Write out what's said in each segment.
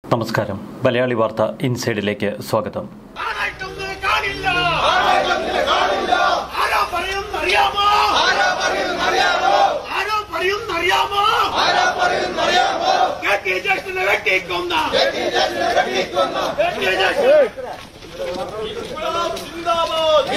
നമസ്കാരം മലയാളി വാർത്ത ഇൻസൈഡിലേക്ക് സ്വാഗതം ആരായിട്ടൊന്നും കാണില്ല ആരാ പറയുന്നറിയാമോ ആരോ പറയുന്നറിയാമോ കെ ടി ജേഷനെ വെട്ടിക്കൊന്ന കെ ടി ജേഷനെ ഇൻക്ലാബ് സിന്ദാബാദ്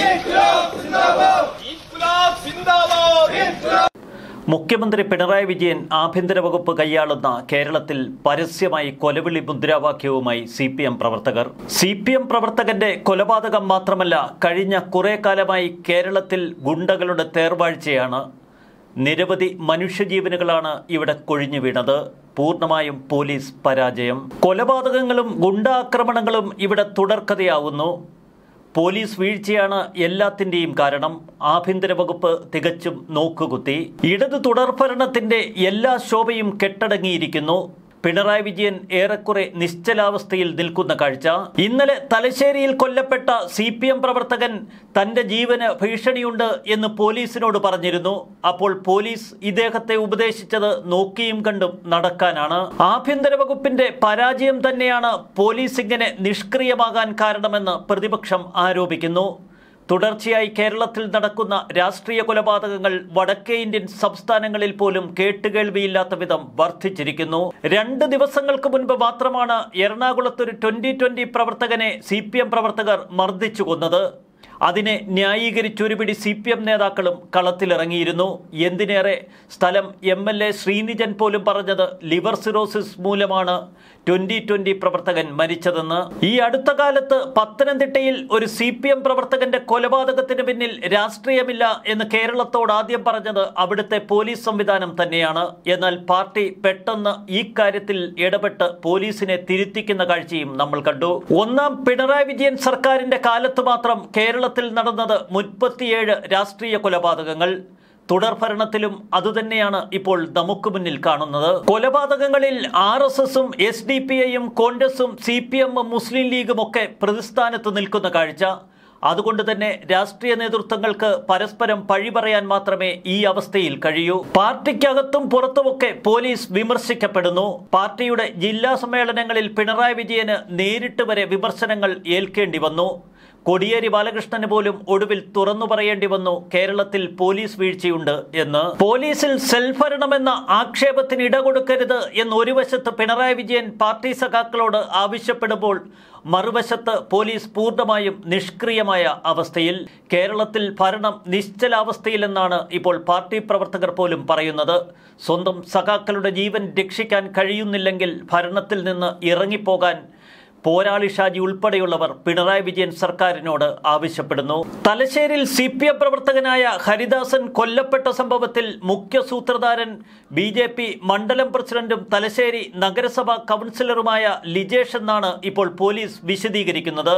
ഇൻക്ലാബ് സിന്ദാബാദ് മുഖ്യമന്ത്രി പിണറായി വിജയൻ ആഭ്യന്തര വകുപ്പ് കൈയാളുന്ന കേരളത്തിൽ പരസ്യമായി കൊലവിളി മുദ്രാവാക്യവുമായി സി പി എം പ്രവർത്തകർ സി പി എം പ്രവർത്തകന്റെ കൊലപാതകം മാത്രമല്ല കഴിഞ്ഞ കുറെ കാലമായി കേരളത്തിൽ ഗുണ്ടകളുടെ തേർവാഴ്ചയാണ് നിരവധി മനുഷ്യജീവനുകളാണ് ഇവിടെ കൊഴിഞ്ഞു വീണത് പൂർണ്ണമായും പോലീസ് പരാജയം കൊലപാതകങ്ങളും ഗുണ്ടാക്രമണങ്ങളും ഇവിടെ തുടർക്കഥയാവുന്നു പോലീസ് വീഴ്ചയാണ് എല്ലാത്തിന്റെയും കാരണം ആഭ്യന്തര വകുപ്പ് തികച്ചും നോക്കുകുത്തി ഇടത് തുടർഭരണത്തിന്റെ എല്ലാ ശോഭയും കെട്ടടങ്ങിയിരിക്കുന്നു പിണറായി വിജയൻ ഏറെക്കുറെ നിശ്ചലാവസ്ഥയിൽ നിൽക്കുന്ന കാഴ്ച ഇന്നലെ തലശ്ശേരിയിൽ കൊല്ലപ്പെട്ട സി പി എം പ്രവർത്തകൻ തന്റെ ജീവന് ഭീഷണിയുണ്ട് എന്ന് പോലീസിനോട് പറഞ്ഞിരുന്നു അപ്പോൾ പോലീസ് ഇദ്ദേഹത്തെ ഉപദേശിച്ചത് നോക്കിയും കണ്ടും നടക്കാനാണ് ആഭ്യന്തര വകുപ്പിന്റെ പരാജയം തന്നെയാണ് പോലീസ് ഇങ്ങനെ നിഷ്ക്രിയമാകാൻ കാരണമെന്ന് പ്രതിപക്ഷം ആരോപിക്കുന്നു തുടർച്ചയായി കേരളത്തിൽ നടക്കുന്ന രാഷ്ട്രീയ കൊലപാതകങ്ങൾ വടക്കേ ഇന്ത്യൻ സംസ്ഥാനങ്ങളിൽ പോലും കേട്ടുകേൾവിയില്ലാത്ത വിധം വർദ്ധിച്ചിരിക്കുന്നു രണ്ട് ദിവസങ്ങൾക്ക് മുൻപ് മാത്രമാണ് എറണാകുളത്തൊരു ട്വന്റി ട്വന്റി പ്രവർത്തകനെ സി പ്രവർത്തകർ മർദ്ദിച്ചു കൊന്നത് അതിനെ ന്യായീകരിച്ചൊരുപിടി സി പി എം നേതാക്കളും കളത്തിലിറങ്ങിയിരുന്നു എന്തിനേറെ സ്ഥലം എം എൽ എ ശ്രീനിജൻ പോലും പറഞ്ഞത് ലിവർ സിറോസിസ് മൂലമാണ് ട്വന്റി ട്വന്റി പ്രവർത്തകൻ മരിച്ചതെന്ന് ഈ അടുത്ത കാലത്ത് പത്തനംതിട്ടയിൽ ഒരു സി പി എം പ്രവർത്തകന്റെ കൊലപാതകത്തിന് പിന്നിൽ രാഷ്ട്രീയമില്ല എന്ന് കേരളത്തോട് ആദ്യം പറഞ്ഞത് അവിടുത്തെ പോലീസ് സംവിധാനം തന്നെയാണ് എന്നാൽ പാർട്ടി പെട്ടെന്ന് ഈ കാര്യത്തിൽ ഇടപെട്ട് പോലീസിനെ തിരുത്തിക്കുന്ന കാഴ്ചയും നമ്മൾ കണ്ടു ഒന്നാം പിണറായി വിജയൻ സർക്കാരിന്റെ കാലത്ത് മാത്രം കേരളത്തിൽ നടന്നത് മുപ്പത്തിയേഴ് രാഷ്ട്രീയ കൊലപാതകങ്ങൾ തുടർഭരണത്തിലും അതുതന്നെയാണ് ഇപ്പോൾ നമുക്ക് മുന്നിൽ കാണുന്നത് കൊലപാതകങ്ങളിൽ ആർ എസ് എസും എസ് ഡി പി ഐയും കോൺഗ്രസും സി പി എമ്മും മുസ്ലിം ലീഗും ഒക്കെ പ്രതിസ്ഥാനത്ത് നിൽക്കുന്ന കാഴ്ച അതുകൊണ്ട് തന്നെ രാഷ്ട്രീയ നേതൃത്വങ്ങൾക്ക് പരസ്പരം പഴി പറയാൻ മാത്രമേ ഈ അവസ്ഥയിൽ കഴിയൂ പാർട്ടിക്കകത്തും പുറത്തുമൊക്കെ പോലീസ് വിമർശിക്കപ്പെടുന്നു പാർട്ടിയുടെ ജില്ലാ സമ്മേളനങ്ങളിൽ പിണറായി വിജയന് നേരിട്ട് വരെ വിമർശനങ്ങൾ ഏൽക്കേണ്ടി വന്നു കൊടിയേരി ബാലകൃഷ്ണന് പോലും ഒടുവിൽ തുറന്നു പറയേണ്ടി വന്നു കേരളത്തിൽ പോലീസ് വീഴ്ചയുണ്ട് എന്ന് പോലീസിൽ സെൽഭരണമെന്ന ആക്ഷേപത്തിന് ഇട കൊടുക്കരുത് എന്ന് ഒരു വശത്ത് പിണറായി വിജയൻ പാർട്ടി സഖാക്കളോട് ആവശ്യപ്പെടുമ്പോൾ മറുവശത്ത് പോലീസ് പൂർണ്ണമായും നിഷ്ക്രിയമായ അവസ്ഥയിൽ കേരളത്തിൽ ഭരണം നിശ്ചലാവസ്ഥയിലെന്നാണ് ഇപ്പോൾ പാർട്ടി പ്രവർത്തകർ പോലും പറയുന്നത് സ്വന്തം സഖാക്കളുടെ ജീവൻ രക്ഷിക്കാൻ കഴിയുന്നില്ലെങ്കിൽ ഭരണത്തിൽ നിന്ന് ഇറങ്ങിപ്പോകാൻ പോരാളി ഷാജി ഉൾപ്പെടെയുള്ളവർ പിണറായി വിജയൻ സർക്കാരിനോട് ആവശ്യപ്പെടുന്നു തലശ്ശേരിയിൽ സി പി എം പ്രവർത്തകനായ ഹരിദാസൻ കൊല്ലപ്പെട്ട സംഭവത്തിൽ മുഖ്യ സൂത്രധാരൻ ബി ജെ പി മണ്ഡലം പ്രസിഡന്റും തലശ്ശേരി നഗരസഭാ കൗൺസിലറുമായ ലിജേഷ് എന്നാണ് ഇപ്പോൾ പോലീസ് വിശദീകരിക്കുന്നത്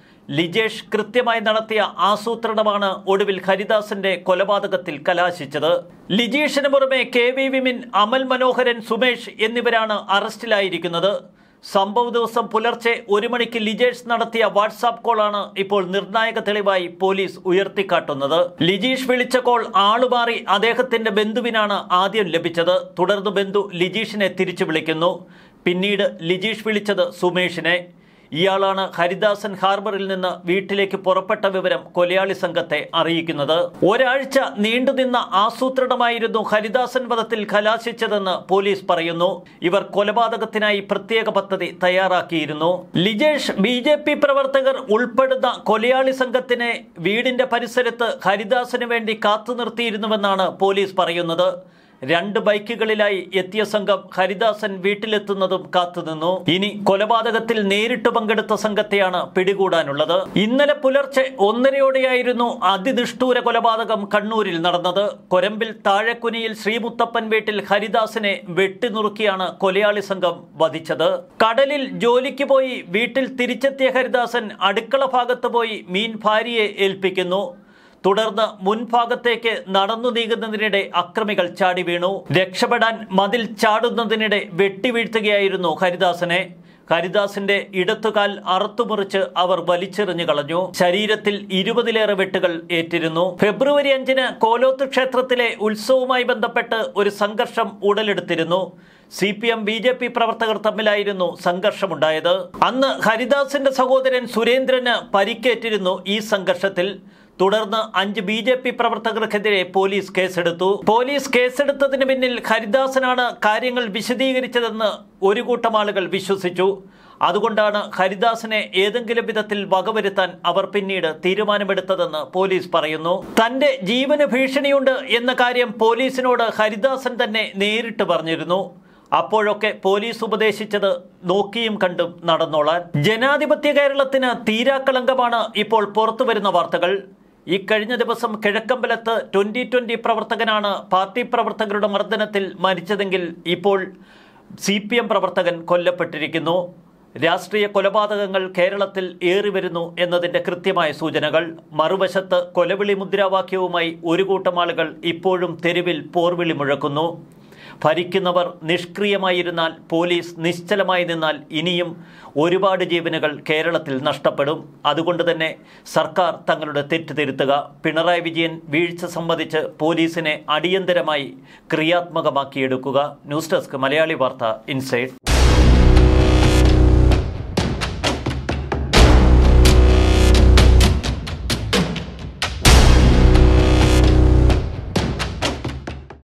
ലിജേഷ് കൃത്യമായി നടത്തിയ ആസൂത്രണമാണ് ഒടുവിൽ ഹരിദാസന്റെ കൊലപാതകത്തിൽ കലാശിച്ചത് ലിജീഷിന് പുറമെ കെ വി വിമിൻ അമൽ മനോഹരൻ സുമേഷ് എന്നിവരാണ് അറസ്റ്റിലായിരിക്കുന്നത് സംഭവ ദിവസം പുലർച്ചെ ഒരു മണിക്ക് ലിജേഷ് നടത്തിയ വാട്സാപ്പ് കോളാണ് ഇപ്പോൾ നിർണായക തെളിവായി പോലീസ് ഉയർത്തിക്കാട്ടുന്നത് ലിജീഷ് വിളിച്ച കോൾ ആളുമാറി അദ്ദേഹത്തിന്റെ ബന്ധുവിനാണ് ആദ്യം ലഭിച്ചത് തുടർന്ന് ബന്ധു ലിജീഷിനെ തിരിച്ചു വിളിക്കുന്നു പിന്നീട് ലിജീഷ് വിളിച്ചത് സുമേഷിനെ ഇയാളാണ് ഹരിദാസൻ ഹാർബറിൽ നിന്ന് വീട്ടിലേക്ക് പുറപ്പെട്ട വിവരം കൊലയാളി സംഘത്തെ അറിയിക്കുന്നത് ഒരാഴ്ച നീണ്ടുനിന്ന ആസൂത്രണമായിരുന്നു ഹരിദാസൻ വധത്തിൽ കലാശിച്ചതെന്ന് പോലീസ് പറയുന്നു ഇവർ കൊലപാതകത്തിനായി പ്രത്യേക പദ്ധതി തയ്യാറാക്കിയിരുന്നു ലിജേഷ് ബി ജെ പി പ്രവർത്തകർ ഉൾപ്പെടുന്ന കൊലയാളി സംഘത്തിനെ വീടിന്റെ പരിസരത്ത് ഹരിദാസന് വേണ്ടി കാത്തു നിർത്തിയിരുന്നുവെന്നാണ് പോലീസ് പറയുന്നത് രണ്ട് ബൈക്കുകളിലായി എത്തിയ സംഘം ഹരിദാസൻ വീട്ടിലെത്തുന്നതും കാത്തുനിന്നു ഇനി കൊലപാതകത്തിൽ നേരിട്ട് പങ്കെടുത്ത സംഘത്തെയാണ് പിടികൂടാനുള്ളത് ഇന്നലെ പുലർച്ചെ ഒന്നരയോടെയായിരുന്നു അതിനിഷ്ഠൂര കൊലപാതകം കണ്ണൂരിൽ നടന്നത് കൊരമ്പിൽ താഴെക്കുനിയിൽ ശ്രീമുത്തപ്പൻ വീട്ടിൽ ഹരിദാസിനെ വെട്ടിനുറുക്കിയാണ് കൊലയാളി സംഘം വധിച്ചത് കടലിൽ ജോലിക്ക് പോയി വീട്ടിൽ തിരിച്ചെത്തിയ ഹരിദാസൻ അടുക്കള ഭാഗത്ത് പോയി മീൻ ഭാര്യയെ ഏൽപ്പിക്കുന്നു തുടർന്ന് മുൻഭാഗത്തേക്ക് നടന്നു നീങ്ങുന്നതിനിടെ അക്രമികൾ ചാടി വീണു രക്ഷപ്പെടാൻ മതിൽ ചാടുന്നതിനിടെ വെട്ടിവീഴ്ത്തുകയായിരുന്നു ഹരിദാസനെ ഹരിദാസിന്റെ ഇടത്തുകാൽ അറുത്തുമുറിച്ച് അവർ വലിച്ചെറിഞ്ഞു കളഞ്ഞു ശരീരത്തിൽ ഇരുപതിലേറെ വെട്ടുകൾ ഏറ്റിരുന്നു ഫെബ്രുവരി അഞ്ചിന് കോലോത്ത് ക്ഷേത്രത്തിലെ ഉത്സവവുമായി ബന്ധപ്പെട്ട് ഒരു സംഘർഷം ഉടലെടുത്തിരുന്നു C P M B J P പ്രവർത്തകർ തമ്മിലായിരുന്നു സംഘർഷമുണ്ടായത് അന്ന് ഹരിദാസിന്റെ സഹോദരൻ സുരേന്ദ്രന് പരിക്കേറ്റിരുന്നു ഈ സംഘർഷത്തിൽ തുടർന്ന് അഞ്ച് ബി ജെ പി പ്രവർത്തകർക്കെതിരെ പോലീസ് കേസെടുത്തു പോലീസ് കേസെടുത്തതിന് പിന്നിൽ ഹരിദാസനാണ് കാര്യങ്ങൾ വിശദീകരിച്ചതെന്ന് ഒരു കൂട്ടം ആളുകൾ വിശ്വസിച്ചു അതുകൊണ്ടാണ് ഹരിദാസിനെ ഏതെങ്കിലും വിധത്തിൽ വകവരുത്താൻ അവർ പിന്നീട് തീരുമാനമെടുത്തതെന്ന് പോലീസ് പറയുന്നു തന്റെ ജീവന് ഭീഷണിയുണ്ട് എന്ന കാര്യം പോലീസിനോട് ഹരിദാസൻ തന്നെ നേരിട്ട് പറഞ്ഞിരുന്നു അപ്പോഴൊക്കെ പോലീസ് ഉപദേശിച്ചത് നോക്കിയും കണ്ടും നടന്നോളാൻ ജനാധിപത്യ കേരളത്തിന് തീരാക്കളങ്കമാണ് ഇപ്പോൾ പുറത്തുവരുന്ന വാർത്തകൾ ഈ കഴിഞ്ഞ ദിവസം കിഴക്കമ്പലത്ത് ട്വന്റി ട്വന്റി പ്രവർത്തകനാണ് പാർട്ടി പ്രവർത്തകരുടെ മർദ്ദനത്തിൽ മരിച്ചതെങ്കിൽ ഇപ്പോൾ സി പി എം പ്രവർത്തകൻ കൊല്ലപ്പെട്ടിരിക്കുന്നു രാഷ്ട്രീയ കൊലപാതകങ്ങൾ കേരളത്തിൽ ഏറി വരുന്നു എന്നതിന്റെ കൃത്യമായ സൂചനകൾ മറുവശത്ത് കൊലവിളി മുദ്രാവാക്യവുമായി ഒരു കൂട്ടം ആളുകൾ ഇപ്പോഴും തെരുവിൽ പോർവിളി മുഴക്കുന്നു ഭരിക്കുന്നവർ നിഷ്ക്രിയമായിരുന്നാൽ പോലീസ് നിശ്ചലമായി നിന്നാൽ ഇനിയും ഒരുപാട് ജീവനുകൾ കേരളത്തിൽ നഷ്ടപ്പെടും അതുകൊണ്ട് തന്നെ സർക്കാർ തങ്ങളുടെ തെറ്റ് തിരുത്തുക പിണറായി വിജയൻ വീഴ്ച സംബന്ധിച്ച് പോലീസിനെ അടിയന്തരമായി ക്രിയാത്മകമാക്കിയെടുക്കുക ന്യൂസ് ഡെസ്ക് മലയാളി വാർത്ത ഇൻസൈഡ്